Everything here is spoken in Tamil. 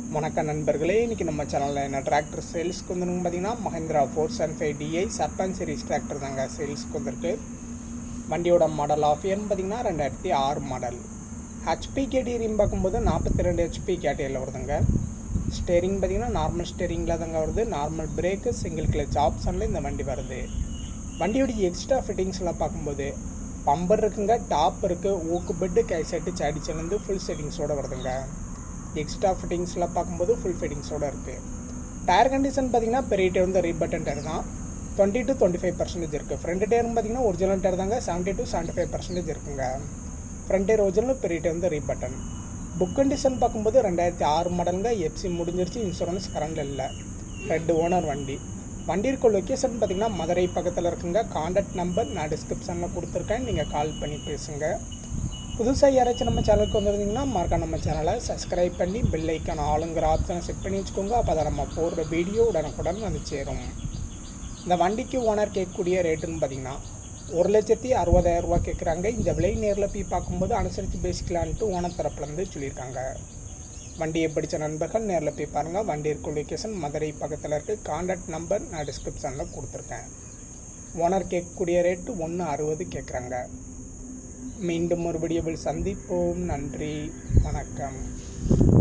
வணக்கம் நண்பர்களே இன்றைக்கி நம்ம சேனலில் என்ன டிராக்டர் சேல்ஸ்க்கு வந்துருங்க பார்த்தீங்கன்னா Mahindra four seven five DI Sarpanch series tractor தாங்க சேல்ஸ்க்கு வந்திருக்கு வண்டியோட மாடல் ஆஃப் இயர்னு பார்த்தீங்கன்னா ரெண்டாயிரத்தி ஆறு மாடல் ஹெச்பி கேட்டீரின்னு பார்க்கும்போது நாற்பத்தி ரெண்டு ஹெச்பி கேட்டீரியில் வருதுங்க ஸ்டேரிங் பார்த்தீங்கன்னா நார்மல் ஸ்டேரிங்கில் தாங்க வருது நார்மல் பிரேக்கு சிங்கிள் கிளச் ஆப்ஷனில் இந்த வண்டி வருது வண்டியோடைய எக்ஸ்ட்ரா ஃபிட்டிங்ஸ்லாம் பார்க்கும்போது பம்பர் இருக்குங்க டாப் இருக்குது ஊக்கு பெட்டு கை செட்டு சாடி சேர்ந்து ஃபுல் செட்டிங்ஸோடு வருதுங்க எக்ஸ்ட்ரா ஃபிட்டிங்ஸ்லாம் பார்க்கும்போது ஃபுல் ஃபிட்டிங்ஸோடு இருக்குது டயர் கண்டிஷன் பார்த்தீங்கன்னா பெரிய டயர் வந்து ரீபட்டன் டயர் தான் twenty to twenty five percentage இருக்குது ஃப்ரண்ட் டயர்னு பார்த்தீங்கன்னா ஒரிஜினல் டயர் தாங்க seventy to seventy five percentage இருக்குங்க ஃப்ரண்ட் டயர் ஒரிஜினல் பெரிய டயர் வந்து ரீபட்டன் புக் கண்டிஷன் பார்க்கும்போது ரெண்டாயிரத்தி ஆறு மாடலுங்க எஃப்சி முடிஞ்சிருச்சு இன்சூரன்ஸ் கரண்டில் இல்லை ரெண்டு ஓனர் வண்டி வண்டி இருக்க லொக்கேஷன் பார்த்தீங்கன்னா மதுரை பக்கத்தில் இருக்குங்க காண்டாக்ட் நம்பர் நான் டிஸ்கிரிப்ஷனில் கொடுத்துருக்கேன் நீங்கள் கால் பண்ணி பேசுங்க புதுசாக யாராச்சும் நம்ம சேனலுக்கு வந்திருந்தீங்கன்னா மறக்க நம்ம சேனலை சப்ஸ்கிரைப் பண்ணி பெல் ஐக்கான ஆளுங்கிற ஆப்ஷனை செட் பண்ணி வச்சுக்கோங்க அப்போ தான் நம்ம போடுற வீடியோ உடனுக்குடன் வந்து சேரும் இந்த வண்டிக்கு ஓனர் கேட்கக்கூடிய ரேட்டுன்னு பார்த்தீங்கன்னா ஒரு லட்சத்தி அறுபதாயிரம் ரூபா கேட்குறாங்க இந்த விலை நேரில் போய் பார்க்கும்போது அனுசரித்து பேசிக்கலான்ட்டு ஓனர் தரப்புலேருந்து சொல்லியிருக்காங்க வண்டியை பிடிச்ச நண்பர்கள் நேரில் போய் பாருங்கள் வண்டி இருக்க லொக்கேஷன் மதுரை பக்கத்தில் இருக்குது காண்டாக்ட் நம்பர் நான் டிஸ்கிரிப்ஷனில் கொடுத்துருக்கேன் ஓனர் கேட்கக்கூடிய ரேட்டு ஒன்று அறுபது கேட்குறாங்க மீண்டும் ஒரு வீடியோவில் சந்திப்போம் நன்றி வணக்கம்